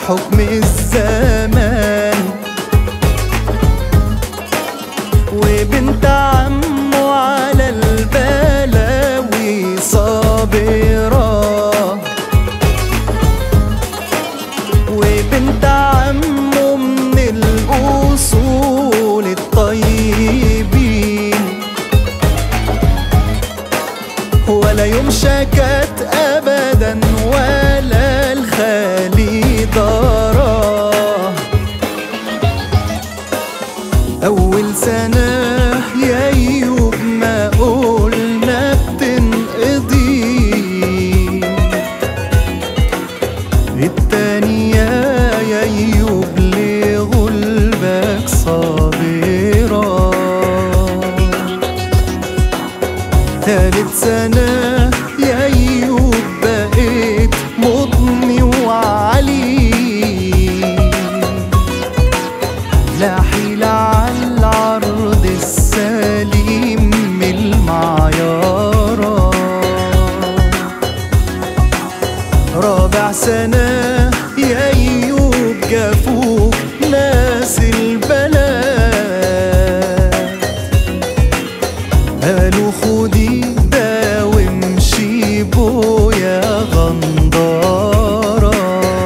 حكم الزمان وبنت عمه على البلاوي صابرة وبنت عمه من الأصول الطيبين ولا يوم شكت أبدا ولا الخالي ضراه أول سنة يا أيوب ما قلنا بتنقضي التانية يا أيوب لغلبك صابرة تالت سنة يا أيوب بقيت مضني وعلي لا حيل على العرض السليم من المعيارة رابع سنة يا أيوب جافوك ناس البلد قالوا خدي ده وامشي بويا غندارة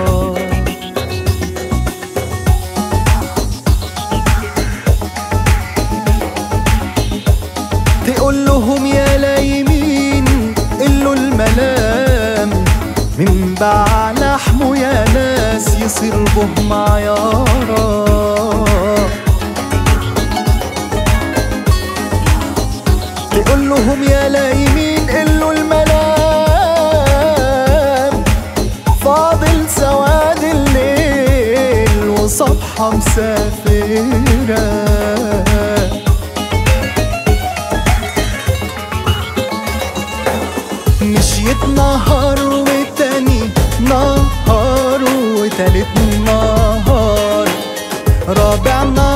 تقول لهم يا لايمين قلوا الملام من باع لحمه يا ناس يصير به معيارة تقول لهم يا لايمين قلوا الملام فاضل سواد الليل وصبحة مسافرة مشيت نهار وتاني نهار وتالت نهار رابع نهار